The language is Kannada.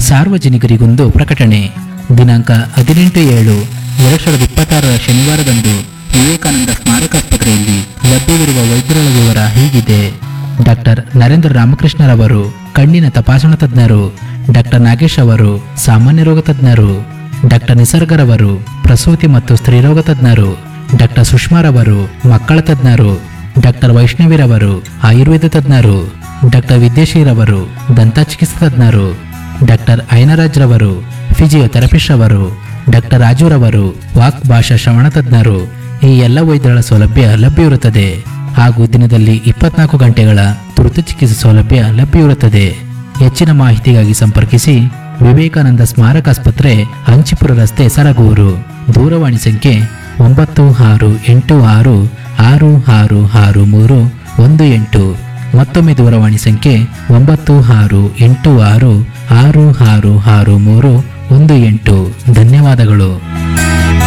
ಸಾರ್ವಜನಿಕರಿಗೊಂದು ಪ್ರಕಟಣೆ ದಿನಾಂಕ ಹದಿನೆಂಟು ಏಳು ಎರಡು ಸಾವಿರದ ಇಪ್ಪತ್ತಾರರ ಶನಿವಾರದಂದು ವಿವೇಕಾನಂದ ಸ್ಮಾರಕಾಸ್ಪತ್ರೆಯಲ್ಲಿ ಲಭ್ಯವಿರುವ ವೈದ್ಯರ ವಿವರ ಹೀಗಿದೆ ಡಾಕ್ಟರ್ ನರೇಂದ್ರ ರಾಮಕೃಷ್ಣರವರು ಕಣ್ಣಿನ ತಪಾಸಣಾ ತಜ್ಞರು ಡಾಕ್ಟರ್ ನಾಗೇಶ್ ಅವರು ಸಾಮಾನ್ಯ ರೋಗ ತಜ್ಞರು ಡಾಕ್ಟರ್ ನಿಸರ್ಗರವರು ಪ್ರಸೂತಿ ಮತ್ತು ಸ್ತ್ರೀರೋಗ ತಜ್ಞರು ಡಾಕ್ಟರ್ ಸುಷ್ಮಾರವರು ಮಕ್ಕಳ ತಜ್ಞರು ಡಾಕ್ಟರ್ ವೈಷ್ಣವಿರವರು ಆಯುರ್ವೇದ ತಜ್ಞರು ಡಾಕ್ಟರ್ ವಿದ್ಯೇಶಿರವರು ದಂತ ಚಿಕಿತ್ಸಾ ತಜ್ಞರು ಡಾಕ್ಟರ್ ಐನರಾಜ್ ರವರು ಫಿಸಿಯೋಥೆರಪಿಸ್ಟ್ ಅವರು ಡಾಕ್ಟರ್ ರಾಜುರವರು ವಾಕ್ ಭಾಷಾ ಶ್ರವಣ ತಜ್ಞರು ಈ ಎಲ್ಲ ವೈದ್ಯರ ಸೌಲಭ್ಯ ಲಭ್ಯವಿರುತ್ತದೆ ಹಾಗೂ ದಿನದಲ್ಲಿ ಇಪ್ಪತ್ನಾಲ್ಕು ಗಂಟೆಗಳ ತುರ್ತು ಚಿಕಿತ್ಸೆ ಸೌಲಭ್ಯ ಲಭ್ಯವಿರುತ್ತದೆ ಹೆಚ್ಚಿನ ಮಾಹಿತಿಗಾಗಿ ಸಂಪರ್ಕಿಸಿ ವಿವೇಕಾನಂದ ಸ್ಮಾರಕ ಆಸ್ಪತ್ರೆ ಹಂಚಿಪುರ ರಸ್ತೆ ಸರಗೂರು ದೂರವಾಣಿ ಸಂಖ್ಯೆ ಒಂಬತ್ತು ಆರು ಎಂಟು ಆರು ಆರು ಆರು ಆರು ಮೂರು ಒಂದು ಎಂಟು ಮತ್ತೊಮ್ಮೆ ದೂರವಾಣಿ ಸಂಖ್ಯೆ ಒಂಬತ್ತು ಆರು ಎಂಟು ಆರು ಆರು ಆರು ಆರು ಮೂರು ಒಂದು ಎಂಟು ಧನ್ಯವಾದಗಳು